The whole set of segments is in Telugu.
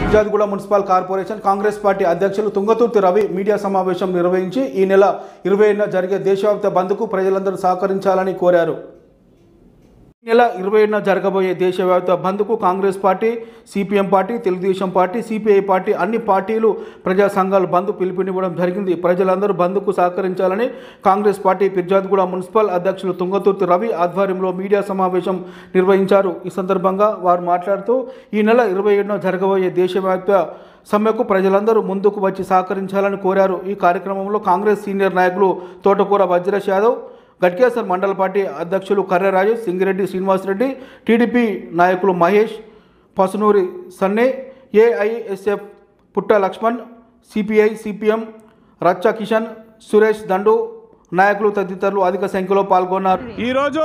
ఫిర్యాదుగూడ మున్సిపల్ కార్పొరేషన్ కాంగ్రెస్ పార్టీ అధ్యక్షులు తుంగతుర్తి రవి మీడియా సమావేశం నిర్వహించి ఈ నెల ఇరవైన జరిగే దేశవ్యాప్త బంద్కు ప్రజలందరూ సహకరించాలని కోరారు ఈ నెల ఇరవైన జరగబోయే దేశవ్యాప్త బంద్కు Congress party CPM party Telugu Desam party CPI party అన్ని పార్టీలు ప్రజా సంఘాలు బంద్ పిలుపునివ్వడం జరిగింది ప్రజలందరూ బంద్కు సహకరించాలని కాంగ్రెస్ పార్టీ ఫిర్యాదుగూడ మున్సిపల్ అధ్యక్షులు తుంగతుర్తి రవి ఆధ్వర్యంలో మీడియా సమావేశం నిర్వహించారు ఈ సందర్భంగా వారు మాట్లాడుతూ ఈ నెల ఇరవై ఏడున జరగబోయే దేశవ్యాప్త సమ్మెకు ప్రజలందరూ ముందుకు వచ్చి సహకరించాలని కోరారు ఈ కార్యక్రమంలో కాంగ్రెస్ సీనియర్ నాయకులు తోటకూర వజ్రేష్ యాదవ్ గట్కేసర్ మండల పార్టీ అధ్యక్షులు కర్రెరాజు సింగిరెడ్డి శ్రీనివాసరెడ్డి టీడీపీ నాయకులు మహేష్ పసునూరి సన్నే ఏఐఎస్ఎఫ్ పుట్ట లక్ష్మణ్ సిపిఐ సిపిఎం రచ్చ కిషన్ సురేష్ దండు నాయకులు తదితరులు అధిక సంఖ్యలో పాల్గొన్నారు ఈరోజు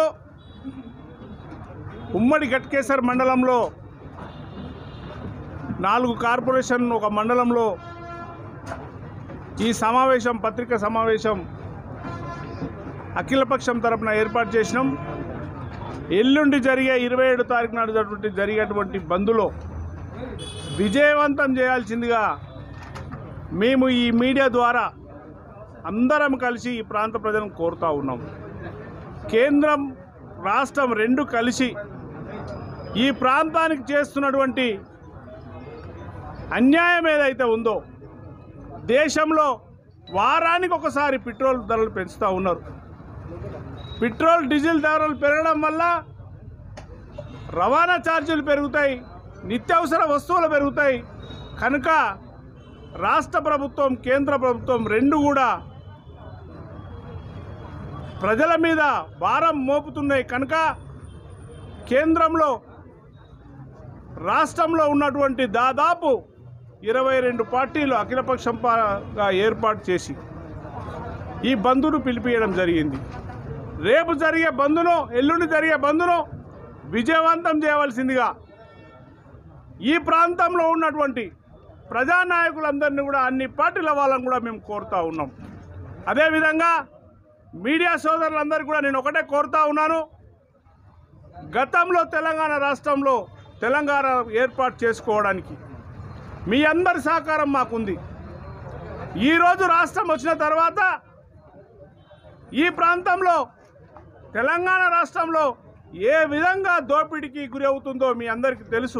ఉమ్మడి గట్కేసర్ మండలంలో నాలుగు కార్పొరేషన్ ఒక మండలంలో ఈ సమావేశం పత్రికా సమావేశం అఖిలపక్షం తరపున ఏర్పాటు చేసినాం ఎల్లుండి జరిగే ఇరవై ఏడు తారీఖు నాడు జరిగే- జరిగేటువంటి బంద్లో విజయవంతం చేయాల్సిందిగా మేము ఈ మీడియా ద్వారా అందరం కలిసి ఈ ప్రాంత ప్రజలను కోరుతా ఉన్నాం కేంద్రం రాష్ట్రం రెండు కలిసి ఈ ప్రాంతానికి చేస్తున్నటువంటి అన్యాయం ఏదైతే ఉందో దేశంలో వారానికి ఒకసారి పెట్రోల్ ధరలు పెంచుతూ ఉన్నారు పెట్రోల్ డీజిల్ ధరలు పెరగడం వల్ల రవాణా ఛార్జీలు పెరుగుతాయి నిత్యావసర వస్తువులు పెరుగుతాయి కనుక రాష్ట్ర ప్రభుత్వం కేంద్ర ప్రభుత్వం రెండు కూడా ప్రజల మీద భారం మోపుతున్నాయి కనుక కేంద్రంలో రాష్ట్రంలో ఉన్నటువంటి దాదాపు ఇరవై రెండు పార్టీలు అఖిలపక్షంగా ఏర్పాటు చేసి ఈ బంధును పిలిపియడం జరిగింది రేపు జరిగే బంధును ఎల్లుండి జరిగే బంధును విజయవంతం చేయవలసిందిగా ఈ ప్రాంతంలో ఉన్నటువంటి ప్రజానాయకులందరినీ కూడా అన్ని పార్టీల వాళ్ళని కూడా మేము కోరుతా ఉన్నాం అదేవిధంగా మీడియా సోదరులందరికీ కూడా నేను ఒకటే కోరుతా ఉన్నాను గతంలో తెలంగాణ రాష్ట్రంలో తెలంగాణ ఏర్పాటు చేసుకోవడానికి మీ అందరి సహకారం మాకుంది ఈరోజు రాష్ట్రం వచ్చిన తర్వాత ఈ ప్రాంతంలో తెలంగాణ రాష్ట్రంలో ఏ విధంగా దోపిడీకి గురి అవుతుందో మీ అందరికీ తెలుసు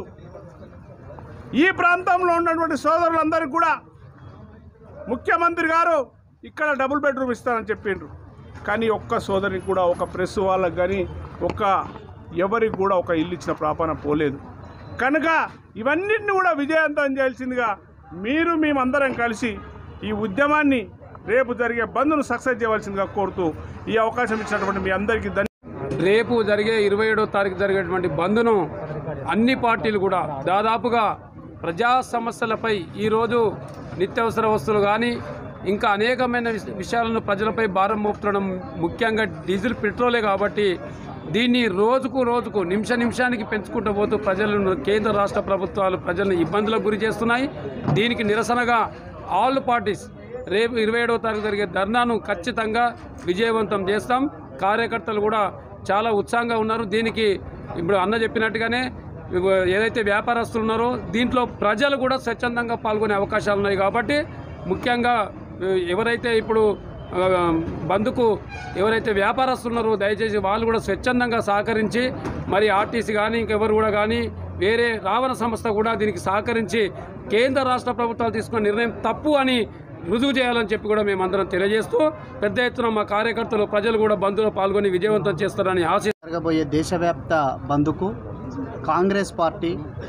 ఈ ప్రాంతంలో ఉన్నటువంటి సోదరులందరికీ కూడా ముఖ్యమంత్రి గారు ఇక్కడ డబుల్ బెడ్రూమ్ ఇస్తానని చెప్పిండ్రు కానీ ఒక్క సోదరికి కూడా ఒక ప్రెస్ వాళ్ళకి కానీ ఒక్క ఎవరికి కూడా ఒక ఇల్లు ఇచ్చిన ప్రాపణ పోలేదు కనుక ఇవన్నిటిని కూడా విజయవంతం చేయాల్సిందిగా మీరు మేమందరం కలిసి ఈ ఉద్యమాన్ని రేపు జరిగే బంద్ను సక్సెస్ చేయవలసిందిగా కోరుతూ ఈ అవకాశం ఇచ్చినటువంటి మీ అందరికీ ధన్య రేపు జరిగే ఇరవై ఏడో తారీఖు జరిగేటువంటి బంద్ను అన్ని పార్టీలు కూడా దాదాపుగా ప్రజా సమస్యలపై ఈరోజు నిత్యావసర వస్తువులు కానీ ఇంకా అనేకమైన విష- విషయాలను ప్రజలపై భారం మోపుతుండడం ముఖ్యంగా డీజిల్ పెట్రోలే కాబట్టి దీన్ని రోజుకు రోజుకు నిమిష నిమిషానికి పెంచుకుంటూ పోతూ ప్రజలను కేంద్ర రాష్ట్ర ప్రభుత్వాలు ప్రజలను ఇబ్బందులకు గురి చేస్తున్నాయి దీనికి నిరసనగా ఆల్ పార్టీస్ రేపు ఇరవై ఏడవ తారీఖు జరిగే ధర్నాను ఖచ్చితంగా విజయవంతం చేస్తాం కార్యకర్తలు కూడా చాలా ఉత్సాహంగా ఉన్నారు దీనికి ఇప్పుడు అన్న చెప్పినట్టుగానే ఇవ- ఏదైతే వ్యాపారస్తులు ఉన్నారో దీంట్లో ప్రజలు కూడా స్వచ్ఛందంగా పాల్గొనే అవకాశాలు ఉన్నాయి కాబట్టి ముఖ్యంగా ఎ, ఎవరైతే ఇప్పుడు ఆ, బంద్కు ఎవరైతే వ్యాపారస్తులు ఉన్నారో దయచేసి వాళ్ళు కూడా స్వచ్ఛందంగా సహకరించి మరి ఆర్టీసీ కానీ ఇంకెవరు కూడా కానీ వేరే రావణ సంస్థ కూడా దీనికి సహకరించి కేంద్ర రాష్ట్ర ప్రభుత్వాలు తీసుకున్న నిర్ణయం తప్పు అని రుజువు చేయాలని చెప్పి కూడా మేమందరం తెలియజేస్తూ పెద్ద ఎత్తున మా కార్యకర్తలు ప్రజలు కూడా బంద్లో పాల్గొని విజయవంతం చేస్తారని ఆశ జరగబోయే దేశవ్యాప్త బంద్కు Congress party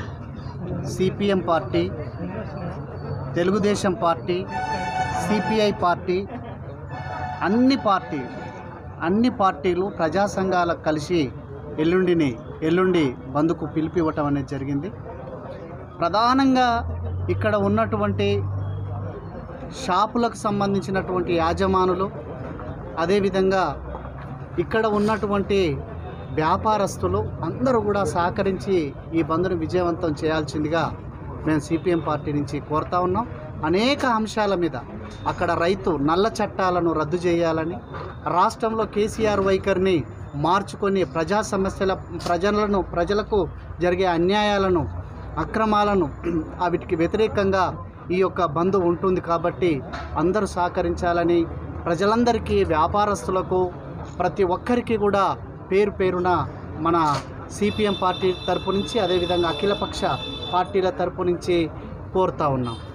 CPM party Telugu Desam party CPI party అన్ని పార్టీ అన్ని పార్టీలు ప్రజా సంఘాలకు కలిసి ఎల్లుండిని ఎల్లుండి బంద్కు పిలిపివ్వటం అనేది జరిగింది ప్రధానంగా ఇక్కడ ఉన్నటువంటి షాపులకు సంబంధించినటువంటి యాజమానులు అదేవిధంగా ఇక్కడ ఉన్నటువంటి వ్యాపారస్తులు అందరూ కూడా సహకరించి ఈ బంద్ను విజయవంతం చేయాల్సిందిగా మేము సిపిఎం పార్టీ నుంచి కోరుతా ఉన్నాం అనేక అంశాల మీద అక్కడ రైతు నల్ల చట్టాలను రద్దు చేయాలని రాష్ట్రంలో కేసీఆర్ వైఖరిని మార్చుకొని ప్రజా సమస్యల ప్రజలను ప్రజలకు జరిగే అన్యాయాలను అక్రమాలను వీటికి వ్యతిరేకంగా ఈ యొక్క బంద్ ఉంటుంది కాబట్టి అందరూ సహకరించాలని ప్రజలందరికీ వ్యాపారస్తులకు ప్రతి ఒక్కరికి కూడా పేరు పేరున మన సిపిఎం పార్టీ తరపు నుంచి అదేవిధంగా అఖిలపక్ష పార్టీల తరపు నుంచి కోరుతా ఉన్నాం